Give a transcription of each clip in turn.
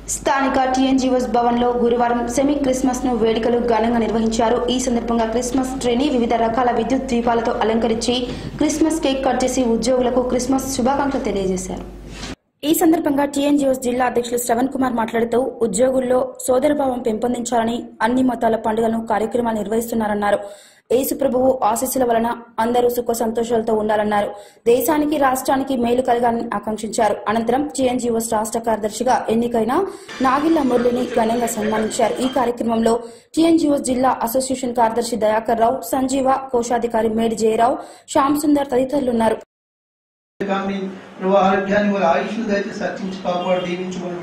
స్థానిక టీఎన్జీఓస్ భవన్లో గురువారం సెమీ క్రిస్మస్ ను వేడుకలు ఘనంగా నిర్వహించారు ఈ సందర్భంగా క్రిస్మస్ ట్రీని వివిధ రకాల విద్యుత్ దీపాలతో అలంకరించి క్రిస్మస్ కేక్ కట్ చేసి ఉద్యోగులకు క్రిస్మస్ శుభాకాంక్షలు తెలియజేశారు ఈ సందర్భంగా టీఎన్జీఓస్ జిల్లా అధ్యక్షులు శ్రవణ్ కుమార్ మాట్లాడుతూ ఉద్యోగుల్లో సోదరభావం పెంపొందించాలని అన్ని మతాల పండుగలను కార్యక్రమాలు నిర్వహిస్తున్నారన్నారు యేసు ప్రభువు ఆశీస్సుల వలన అందరూ సుఖ సంతోషాలతో ఉండాలన్నారు దేశానికి రాష్ట్రానికి మేలు కలగాలని ఆకాంక్షించారు అనంతరం టీఎన్జీఓస్ రాష్ట్ర కార్యదర్శిగా ఎన్నికైన నాగిళ్ల మురళిని ఘనంగా సన్మానించారు ఈ కార్యక్రమంలో టీఎన్జీఓస్ జిల్లా అసోసియేషన్ కార్యదర్శి దయాకర్ రావు సంజీవ కోశాధికారి మేడి జయరావు శ్యామ్ సుందర్ తదితరులున్నారు కానీ ప్రభు ఆరోగ్యాన్ని వారి ఆయుష్ను దయచేసి సర్చించి కాపాడు దీవించుకుని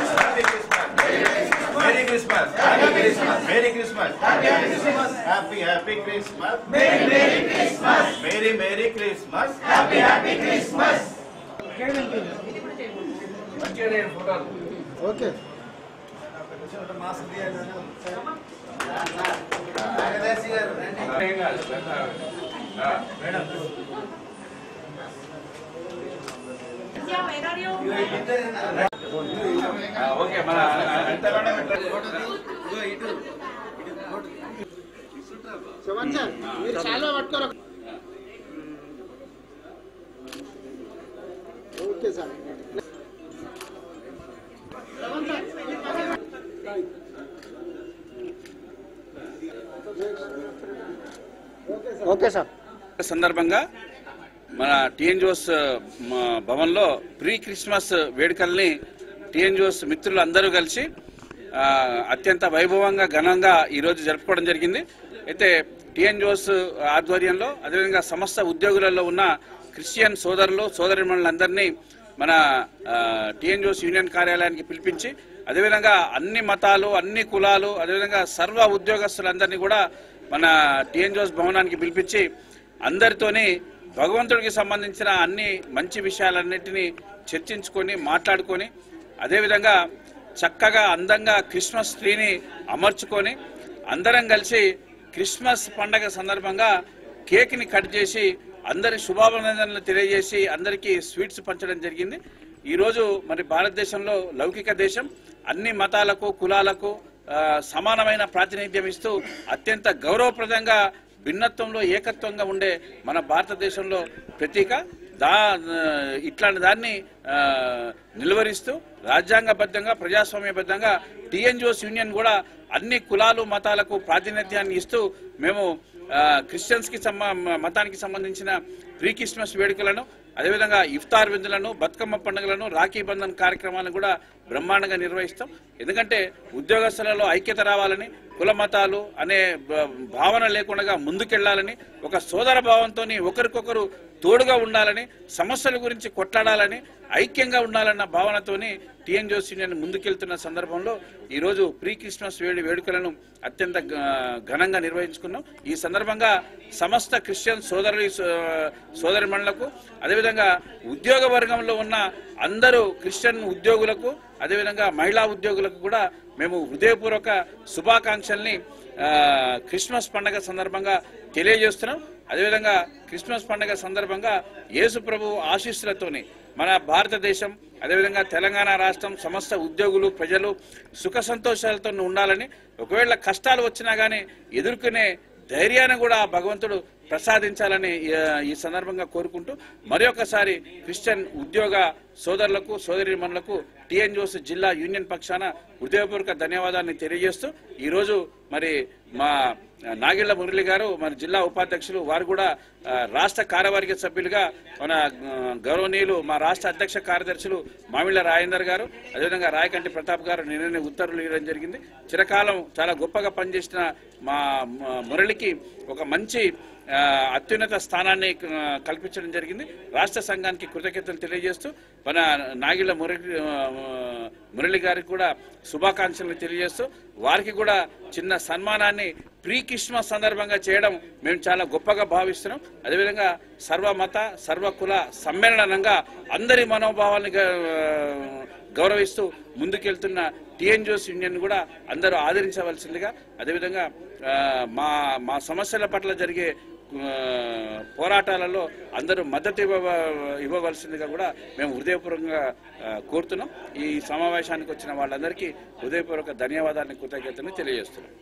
Merry Christmas. Happy Christmas. Merry Christmas. Happy Christmas. Happy Happy Christmas. Merry Merry Christmas. Merry Merry Christmas. Happy Happy Christmas. Okay okay మన ఎంత మీరు చాలా పట్టుకోరు ఓకే సార్ ఓకే సార్ సందర్భంగా మన టిఎన్జిఓస్ భవన్లో ప్రీ క్రిస్మస్ వేడుకల్ని టిఎన్జిఓస్ మిత్రులు అందరూ కలిసి ఆ, అత్యంత వైభవంగా ఘనంగా ఈరోజు జరుపుకోవడం జరిగింది అయితే టిఎన్జిఓస్ ఆధ్వర్యంలో అదేవిధంగా సమస్త ఉద్యోగులలో ఉన్న క్రిస్టియన్ సోదరులు సోదరిమణులందరినీ మన టిఎన్జిఓస్ యూనియన్ కార్యాలయానికి పిలిపించి అదేవిధంగా అన్ని మతాలు అన్ని కులాలు అదేవిధంగా సర్వ ఉద్యోగస్తులందరినీ కూడా మన టిఎన్జిఓస్ భవనానికి పిలిపించి అందరితోని భగవంతుడికి సంబంధించిన అన్ని మంచి విషయాలన్నిటినీ చర్చించుకొని మాట్లాడుకొని అదేవిధంగా చక్కగా అందంగా క్రిస్మస్ ట్రీని అమర్చుకొని అందరం కలిసి క్రిస్మస్ పండగ సందర్భంగా కేక్ని కట్ చేసి అందరి శుభాభినందనలు తెలియజేసి అందరికీ స్వీట్స్ పంచడం జరిగింది ఈరోజు మరి భారతదేశంలో లౌకిక దేశం అన్ని మతాలకు కులాలకు ఆ, సమానమైన ప్రాతినిధ్యం ఇస్తూ అత్యంత గౌరవప్రదంగా భిన్నత్వంలో ఏకత్వంగా ఉండే మన భారతదేశంలో ప్రతీక దా ఇట్లాంటి దాన్ని ఆ, నిలువరిస్తూ రాజ్యాంగబద్ధంగా ప్రజాస్వామ్యబద్ధంగా టిఎన్జిఓస్ యూనియన్ కూడా అన్ని కులాలు మతాలకు ప్రాతినిధ్యాన్ని ఇస్తూ మేము ఆ, క్రిస్టియన్స్ కి సంబ మతానికి సంబంధించిన ప్రీ క్రిస్మస్ వేడుకలను అదేవిధంగా ఇఫ్తార్ విందులను బతుకమ్మ పండుగలను రాఖీ బంధన్ కార్యక్రమాలను కూడా బ్రహ్మాండంగా నిర్వహిస్తాం ఎందుకంటే ఉద్యోగస్తులలో ఐక్యత రావాలని కుల మతాలు అనే భ- భావన లేకుండా ముందుకెళ్లాలని ఒక సోదర భావంతో ఒకరికొకరు తోడుగా ఉండాలని సమస్యల గురించి కొట్లాడాలని ఐక్యంగా ఉండాలన్న భావనతోని టిఎన్జిఓస్ యూనియన్ ముందుకెళ్తున్న సందర్భంలో ఈరోజు ప్రీ క్రిస్మస్ వేడి వేడుకలను అత్యంత ఘ- ఘనంగా నిర్వహించుకున్నాం ఈ సందర్భంగా సమస్త క్రిస్టియన్ సోదరి సోదరిమణులకు అదేవిధంగా ఉద్యోగ వర్గంలో ఉన్న అందరూ క్రిస్టియన్ ఉద్యోగులకు అదేవిధంగా మహిళా ఉద్యోగులకు కూడా మేము హృదయపూర్వక శుభాకాంక్షల్ని ఆ, క్రిస్మస్ పండగ సందర్భంగా తెలియజేస్తున్నాం అదేవిధంగా క్రిస్మస్ పండగ సందర్భంగా యేసు ప్రభు ఆశీస్సులతోని మన భారతదేశం అదేవిధంగా తెలంగాణ రాష్ట్రం సమస్త ఉద్యోగులు ప్రజలు సుఖ సంతోషాలతో ఉండాలని ఒకవేళ కష్టాలు వచ్చినా గానీ ఎదుర్కొనే ధైర్యాన్ని కూడా ఆ భగవంతుడు ప్రసాదించాలని ఆ, ఈ సందర్భంగా కోరుకుంటూ మరొకసారి క్రిస్టియన్ ఉద్యోగ సోదరులకు సోదరిమణులకు టిఎన్జిఓస్ జిల్లా యూనియన్ పక్షాన హృదయపూర్వక ధన్యవాదాన్ని తెలియజేస్తూ ఈరోజు మరి మా నాగిళ్ల మురళి గారు మన జిల్లా ఉపాధ్యక్షులు వారు కూడా ఆ, రాష్ట్ర కార్యవర్గ సభ్యులుగా మన ఆ, గౌరవనీయులు మా రాష్ట్ర అధ్యక్ష కార్యదర్శులు మామిళ్ళ రాజేందర్ గారు అదేవిధంగా రాయకంటి ప్రతాప్ గారు నిన్ననే ఉత్తర్వులు ఇవ్వడం జరిగింది చిరకాలం చాలా గొప్పగా పనిచేసిన మా మా మురళికి ఒక మంచి ఆ, అత్యున్నత స్థానాన్ని ఆ, కల్పించడం జరిగింది రాష్ట్ర సంఘానికి కృతజ్ఞతలు తెలియజేస్తూ మన నాగిళ్ల మురళి ఆ, మురళి గారికి కూడా శుభాకాంక్షలు తెలియజేస్తూ వారికి కూడా చిన్న సన్మానాన్ని ప్రీ క్రిస్మస్ సందర్భంగా చేయడం మేము చాలా గొప్పగా భావిస్తున్నాం అదేవిధంగా సర్వమత సర్వకుల సమ్మేళనంగా అందరి మనోభావాన్ని గ- గౌరవిస్తూ ముందుకెళ్తున్న టిఎన్జిఓస్ యూనియన్ కూడా అందరూ ఆదరించవలసిందిగా అదేవిధంగా ఆ, మా మా సమస్యల పట్ల జరిగే ఆ, పోరాటాలలో అందరూ మద్దతు ఇవ్వ ఇవ్వవలసిందిగా కూడా మేము హృదయపూర్వకంగా ఆ, కోరుతున్నాం ఈ సమావేశానికి వచ్చిన వాళ్ళందరికీ హృదయపూర్వక ధన్యవాదాలను కృతజ్ఞతలు తెలియజేస్తున్నాం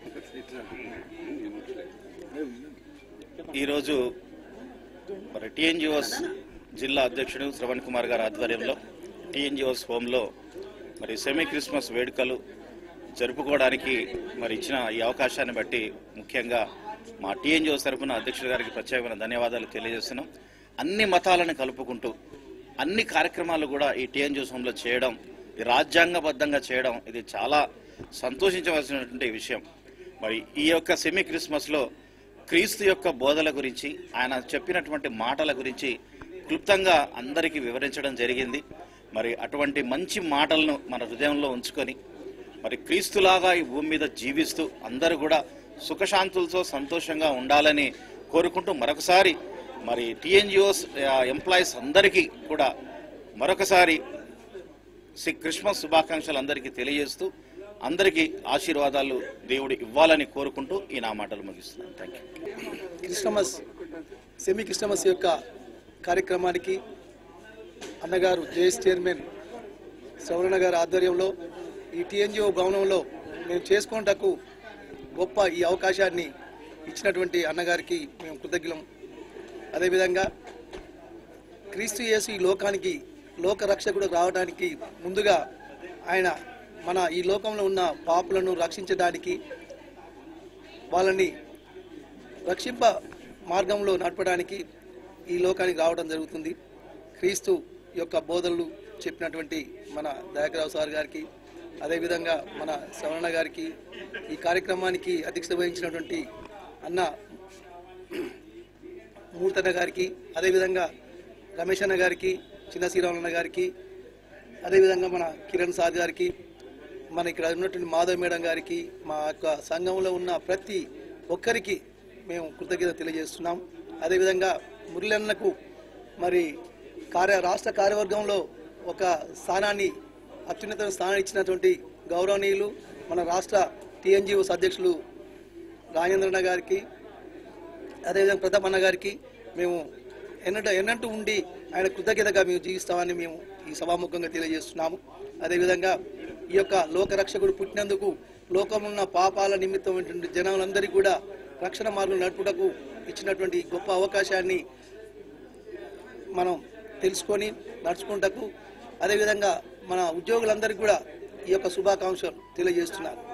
ఈరోజు మరి టిఎన్జిఓస్ జిల్లా అధ్యక్షుడు శ్రవణ్ కుమార్ గారి ఆధ్వర్యంలో టిఎన్జిఓస్ హోంలో మరి సెమీ క్రిస్మస్ వేడుకలు జరుపుకోవడానికి మరి ఇచ్చిన ఈ అవకాశాన్ని బట్టి ముఖ్యంగా మా టిఎన్జిఓస్ తరఫున అధ్యక్షుడు గారికి ప్రత్యేకమైన ధన్యవాదాలు తెలియజేస్తున్నాం అన్ని మతాలను కలుపుకుంటూ అన్ని కార్యక్రమాలు కూడా ఈ టిఎన్జిఓస్ హోంలో చేయడం ఈ రాజ్యాంగబద్ధంగా చేయడం ఇది చాలా సంతోషించవలసినటువంటి విషయం మరి ఈ యొక్క సెమీ క్రిస్మస్లో క్రీస్తు యొక్క బోధల గురించి ఆయన చెప్పినటువంటి మాటల గురించి క్లుప్తంగా అందరికీ వివరించడం జరిగింది మరి అటువంటి మంచి మాటలను మన హృదయంలో ఉంచుకొని మరి క్రీస్తులాగా ఈ భూమి మీద జీవిస్తూ అందరూ కూడా సుఖశాంతులతో సంతోషంగా ఉండాలని కోరుకుంటూ మరొకసారి మరి టిఎన్జిఓస్ ఎంప్లాయీస్ అందరికీ కూడా మరొకసారి శ్రీ క్రిస్మస్ శుభాకాంక్షలు అందరికీ తెలియజేస్తూ అందరికీ ఆశీర్వాదాలు దేవుడు ఇవ్వాలని కోరుకుంటూ ఈ నా మాటలు ముగిస్తున్నాను thank you Christmas semi Christmas యొక్క కార్యక్రమానికి అన్నగారు జేఎస్ చైర్మన్ శ్రవణ గారి ఆధ్వర్యంలో ఈ టీఎన్జిఓ భవనంలో మేము చేసుకున్నటకు గొప్ప ఈ అవకాశాన్ని ఇచ్చినటువంటి అన్నగారికి మేము కృతజ్ఞం అదేవిధంగా క్రీస్తు యేసు ఈ లోకానికి లోక రక్షకుడు రావడానికి ముందుగా ఆయన మన ఈ లోకంలో ఉన్న పాపులను రక్షించడానికి వాళ్ళని రక్షింప మార్గంలో నడపడానికి ఈ లోకానికి రావడం జరుగుతుంది క్రీస్తు యొక్క బోధనలు చెప్పినటువంటి మన దయాకరావు సార్ గారికి అదేవిధంగా మన శ్రవణ గారికి ఈ కార్యక్రమానికి అధ్యక్షత వహించినటువంటి అన్న మూర్తన్న గారికి అదేవిధంగా రమేష్ అన్న గారికి చిన్న శ్రీరామన్న గారికి అదేవిధంగా మన కిరణ్ సార్ గారికి మన ఇక్కడ ఉన్నటువంటి మాధవ్ మేడం గారికి మా యొక్క సంఘంలో ఉన్న ప్రతి ఒక్కరికి మేము కృతజ్ఞత తెలియజేస్తున్నాం అదేవిధంగా మురళన్నకు మరి కార్య రాష్ట్ర కార్యవర్గంలో ఒక స్థానాన్ని అత్యున్నత స్థానం ఇచ్చినటువంటి గౌరవనీయులు మన రాష్ట్ర టీఎన్జిఓస్ అధ్యక్షులు రాజేంద్రన్న గారికి అదేవిధంగా ప్రతాప్ అన్న గారికి మేము ఎన్నట ఎన్నట్టు ఉండి ఆయన కృతజ్ఞతగా మేము జీవిస్తామని మేము ఈ సభాముఖంగా తెలియజేస్తున్నాము అదేవిధంగా ఈ యొక్క లోకరక్షకుడు పుట్టినందుకు లోకంలో ఉన్న పాపాల నిమిత్తమైనటువంటి జనాలందరికీ కూడా రక్షణ మార్గం నడుపుటకు ఇచ్చినటువంటి గొప్ప అవకాశాన్ని మనం తెలుసుకొని నడుచుకుంటకు అదేవిధంగా మన ఉద్యోగులందరికీ కూడా ఈ యొక్క శుభాకాంక్షలు తెలియజేస్తున్నారు